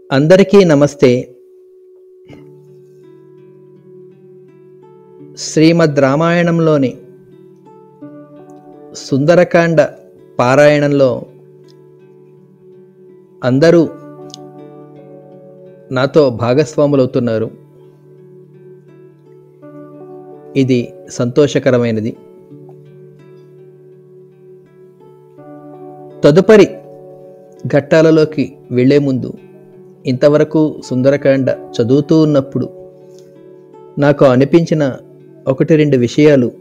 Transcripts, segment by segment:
అందరికీ నమస్తే శ్రీమద్ రామాయణంలోని సుందరకాండ పారాయణంలో అందరూ నాతో భాగస్వాములవుతున్నారు ఇది సంతోషకరమైనది తదుపరి ఘట్టాలలోకి వెళ్లే ముందు ఇంతవరకు సుందరకాండ చదువుతూ ఉన్నప్పుడు నాకు అనిపించిన ఒకటి రెండు విషయాలు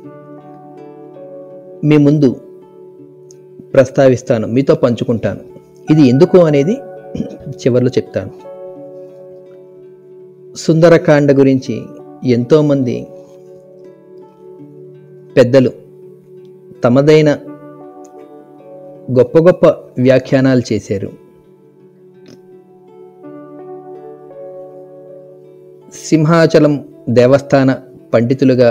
మీ ముందు ప్రస్తావిస్తాను మీతో పంచుకుంటాను ఇది ఎందుకు అనేది చివరిలో చెప్తాను సుందరకాండ గురించి ఎంతోమంది పెద్దలు తమదైన గొప్ప గొప్ప వ్యాఖ్యానాలు చేశారు సింహాచలం దేవస్థాన పండితులుగా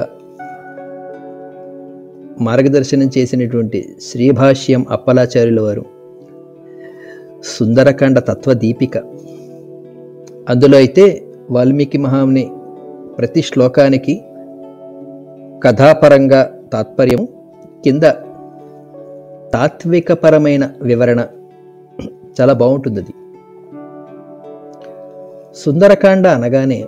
మార్గదర్శనం చేసినటువంటి శ్రీభాష్యం అప్పలాచార్యుల వారు సుందరకాండ తత్వదీపిక అందులో అయితే వాల్మీకి మహాముని ప్రతి శ్లోకానికి కథాపరంగా తాత్పర్యం కింద తాత్వికపరమైన వివరణ చాలా బాగుంటుంది అది సుందరకాండ అనగానే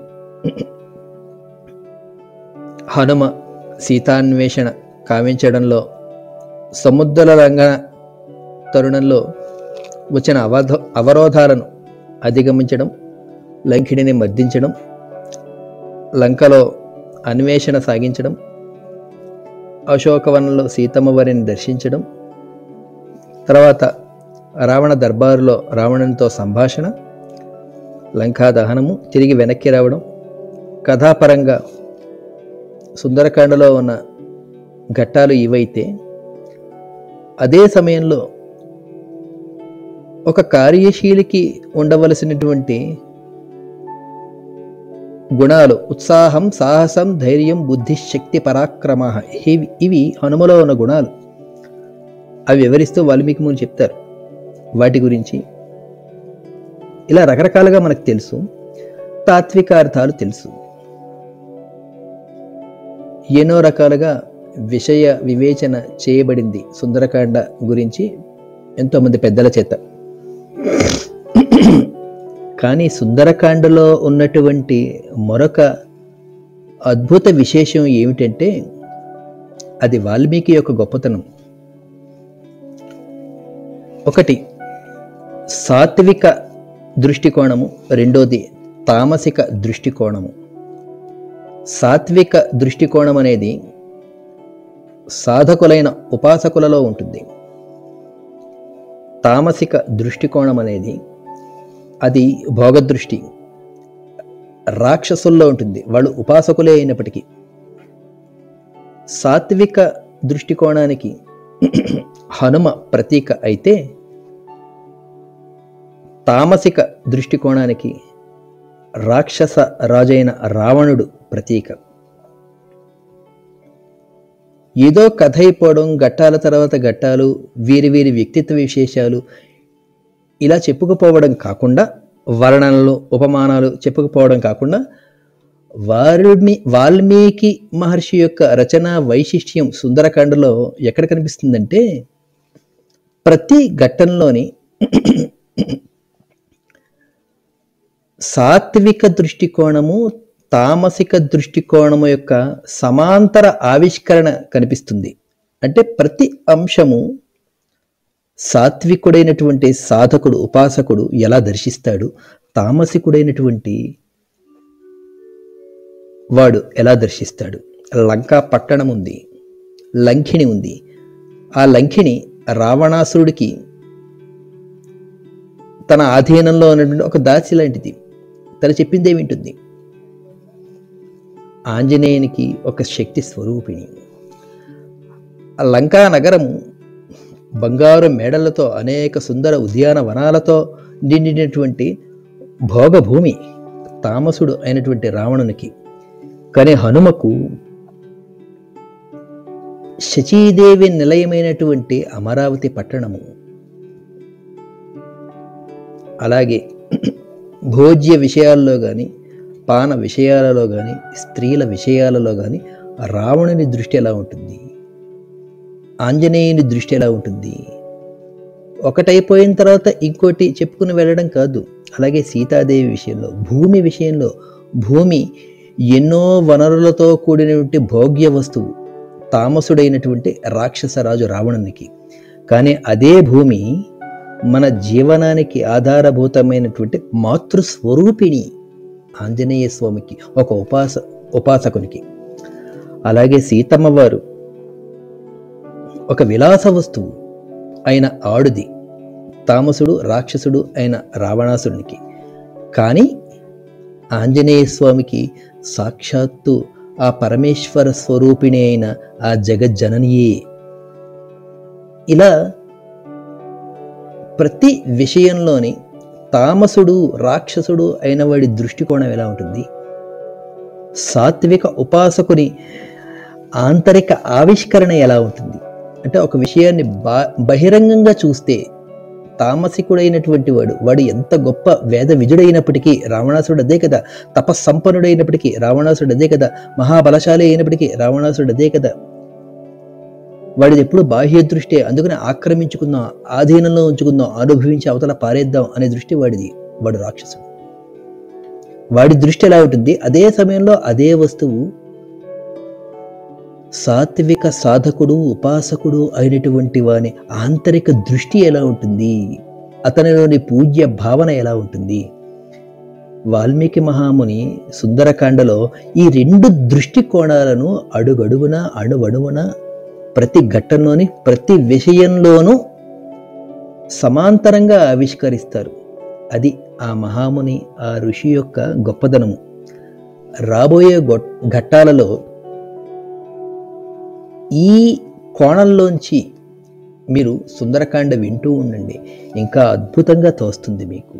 హనుమ సీతాన్వేషణ కావించడంలో సముద్ర రంగ తరుణంలో వచ్చిన అవధ అవరోధాలను అధిగమించడం లంకిడిని మర్దించడం లంకలో అన్వేషణ సాగించడం అశోకవనంలో సీతమ్మ వారిని దర్శించడం తర్వాత రావణ దర్బారులో రావణునితో సంభాషణ లంకా దహనము తిరిగి వెనక్కి రావడం కథాపరంగా సుందరకాండలో ఉన్న ఘట్టాలు ఇవైతే అదే సమయంలో ఒక కార్యశీలికి ఉండవలసినటువంటి గుణాలు ఉత్సాహం సాహసం ధైర్యం బుద్ధి శక్తి పరాక్రమ ఇవి ఇవి హనుమలో ఉన్న గుణాలు అవి వివరిస్తూ వాల్మీకి ముని చెప్తారు వాటి గురించి ఇలా రకరకాలుగా మనకు తెలుసు తాత్వికార్థాలు తెలుసు ఎన్నో రకాలుగా విషయ వివేచన చేయబడింది సుందరకాండ గురించి ఎంతోమంది పెద్దల చేత కానీ సుందరకాండలో ఉన్నటువంటి మరొక అద్భుత విశేషం ఏమిటంటే అది వాల్మీకి యొక్క గొప్పతనం ఒకటి సాత్విక దృష్టికోణము రెండోది తామసిక దృష్టికోణము సాత్విక దృష్టికోణం అనేది సాధకులైన ఉపాసకులలో ఉంటుంది తామసిక దృష్టికోణం అనేది అది భోగదృష్టి రాక్షసుల్లో ఉంటుంది వాళ్ళు ఉపాసకులే అయినప్పటికీ సాత్విక దృష్టికోణానికి హనుమ ప్రతీక అయితే తామసిక దృష్టికోణానికి రాక్షస రాజైన రావణుడు ప్రతీక ఏదో కథ అయిపోవడం ఘట్టాల తర్వాత ఘట్టాలు వీరి వీరి వ్యక్తిత్వ విశేషాలు ఇలా చెప్పుకుపోవడం కాకుండా వర్ణనలు ఉపమానాలు చెప్పుకుపోవడం కాకుండా వాల్మీ వాల్మీకి మహర్షి యొక్క రచన వైశిష్ట్యం సుందరకాండలో ఎక్కడ కనిపిస్తుందంటే ప్రతి ఘట్టంలోని సాత్విక దృష్టికోణము తామసిక దృష్టికోణము యొక్క సమాంతర ఆవిష్కరణ కనిపిస్తుంది అంటే ప్రతి అంశము సాత్వికుడైనటువంటి సాధకుడు ఉపాసకుడు ఎలా దర్శిస్తాడు తామసికుడైనటువంటి వాడు ఎలా దర్శిస్తాడు లంకా పట్టణం ఉంది లంకిణి ఉంది ఆ లంకిణి రావణాసురుడికి తన ఆధీనంలో ఉన్నటువంటి ఒక దాసి లాంటిది తను చెప్పింది ఏమింటుంది ఆంజనేయునికి ఒక శక్తి స్వరూపిణి ఆ లంకా నగరము బంగారు మేడలతో అనేక సుందర ఉద్యానవనాలతో నిండినటువంటి భోగభూమి తామసుడు అయినటువంటి రావణునికి కానీ హనుమకు శచీదేవి నిలయమైనటువంటి అమరావతి పట్టణము అలాగే భోజ్య విషయాల్లో కానీ పాన విషయాలలో కానీ స్త్రీల విషయాలలో కానీ రావణుని దృష్టి ఎలా ఉంటుంది ఆంజనేయుని దృష్టి ఎలా ఉంటుంది ఒకటైపోయిన తర్వాత ఇంకోటి చెప్పుకుని వెళ్ళడం కాదు అలాగే సీతాదేవి విషయంలో భూమి విషయంలో భూమి ఎన్నో వనరులతో కూడినటువంటి భోగ్య వస్తువు తామసుడైనటువంటి రాక్షసరాజు రావణునికి కానీ అదే భూమి మన జీవనానికి ఆధారభూతమైనటువంటి మాతృస్వరూపిణి ఆంజనేయ స్వామికి ఒక ఉపాస ఉపాసకునికి అలాగే సీతమ్మ వారు ఒక విలాస వస్తువు అయిన ఆడుది తామసుడు రాక్షసుడు అయిన రావణాసురునికి కానీ ఆంజనేయ స్వామికి సాక్షాత్తు ఆ పరమేశ్వర స్వరూపిణి అయిన ఆ జగజ్జననియే ఇలా ప్రతి విషయంలోని తామసుడు రాక్షసుడు అయిన వాడి దృష్టికోణం ఎలా ఉంటుంది సాత్విక ఉపాసకుని ఆంతరిక ఆవిష్కరణ ఎలా ఉంటుంది అంటే ఒక విషయాన్ని బా బహిరంగంగా చూస్తే తామసికుడైనటువంటి వాడు వాడు ఎంత గొప్ప వేద విజుడైనప్పటికీ రావణాసుడు అదే కదా తపస్సంపన్నుడైనప్పటికీ రావణాసుడు అదే కదా మహాబలశాలి అయినప్పటికీ రావణాసుడు అదే కదా వాడిది ఎప్పుడు బాహ్య దృష్టి అందుకని ఆక్రమించుకుందాం ఆధీనంలో ఉంచుకుందాం అనుభవించి అవతల పారేద్దాం అనే దృష్టి వాడిది వాడు రాక్షసుడు వాడి దృష్టి ఎలా ఉంటుంది అదే సమయంలో అదే వస్తువు సాత్విక సాధకుడు ఉపాసకుడు అయినటువంటి వాని ఆంతరిక దృష్టి ఎలా ఉంటుంది అతనిలోని పూజ్య భావన ఎలా ఉంటుంది వాల్మీకి మహాముని సుందరకాండలో ఈ రెండు దృష్టికోణాలను అడుగడుగున అణువణువున ప్రతి ఘట్టంలోని ప్రతి విషయంలోనూ సమాంతరంగా ఆవిష్కరిస్తారు అది ఆ మహాముని ఆ ఋషి యొక్క గొప్పదనము రాబోయే గొ- ఘట్టాలలో ఈ కోణంలోంచి మీరు సుందరకాండ వింటూ ఉండండి ఇంకా అద్భుతంగా తోస్తుంది మీకు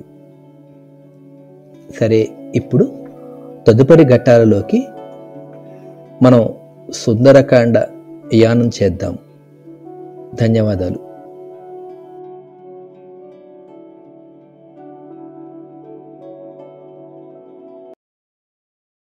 సరే ఇప్పుడు తదుపరి ఘట్టాలలోకి మనం సుందరకాండ యానం చేద్దాం ధన్యవాదాలు